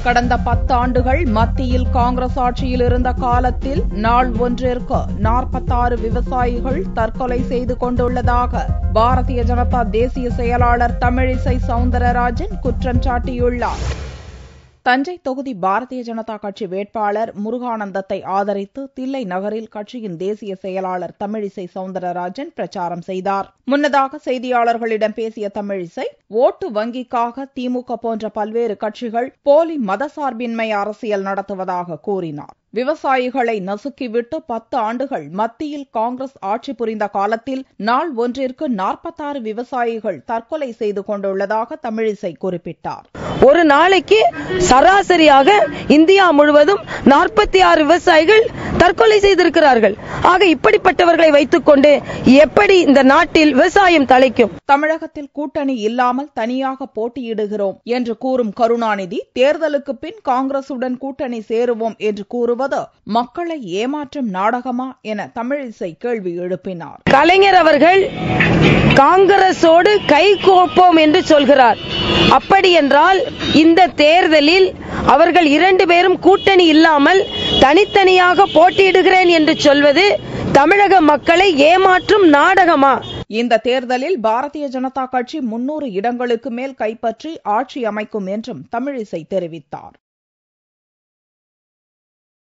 கடந்த பத்து ஆண்டுகள் மத்தியில் காங்கிரஸ் ஆட்சியில் இருந்த காலத்தில் நாள் ஒன்றிற்கு நாற்பத்தாறு விவசாயிகள் தற்கொலை செய்து கொண்டுள்ளதாக பாரதிய ஜனதா தேசிய செயலாளர் தமிழிசை சவுந்தரராஜன் குற்றம் சாட்டியுள்ளார் தஞ்சை தொகுதி பாரதிய ஜனதா கட்சி வேட்பாளர் முருகானந்தத்தை ஆதரித்து தில்லை நகரில் கட்சியின் தேசிய செயலாளர் தமிழிசை சவுந்தரராஜன் பிரச்சாரம் செய்தார் முன்னதாக செய்தியாளர்களிடம் பேசிய தமிழிசை ஓட்டு வங்கிக்காக திமுக போன்ற பல்வேறு கட்சிகள் போலி மதசார்பின்மை அரசியல் நடத்துவதாக கூறினார் விவசாயிகளை நசுக்கிவிட்டு பத்து ஆண்டுகள் மத்தியில் காங்கிரஸ் ஆட்சி புரிந்த காலத்தில் நாள் ஒன்றிற்கு நாற்பத்தாறு விவசாயிகள் தற்கொலை செய்து கொண்டுள்ளதாக தமிழிசை குறிப்பிட்டார் ஒரு நாளைக்கு சராசரியாக இந்தியா முழுவதும் நாற்பத்தி ஆறு விவசாயிகள் தற்கொலை செய்திருக்கிறார்கள் ஆக இப்படிப்பட்டவர்களை வைத்துக்கொண்டு எப்படி இந்த நாட்டில் விவசாயம் தலைக்கும் தமிழகத்தில் கூட்டணி இல்லாமல் தனியாக போட்டியிடுகிறோம் என்று கூறும் கருணாநிதி தேர்தலுக்கு பின் காங்கிரசுடன் கூட்டணி சேருவோம் என்று கூறுவது மக்களை ஏமாற்றும் நாடகமா என தமிழிசை கேள்வி எழுப்பினார் கலைஞர் அவர்கள் காங்கிரஸோடு கை கோப்போம் என்று சொல்கிறார் அப்படி என்றால் இந்த தேர்தலில் அவர்கள் இரண்டு பேரும் கூட்டணி இல்லாமல் தனித்தனியாக போட்டியிடுகிறேன் என்று சொல்வது தமிழக மக்களை ஏமாற்றும் நாடகமா இந்த தேர்தலில் பாரதிய ஜனதா கட்சி முன்னூறு இடங்களுக்கு மேல் கைப்பற்றி ஆட்சி அமைக்கும் என்றும் தமிழிசை தெரிவித்தார்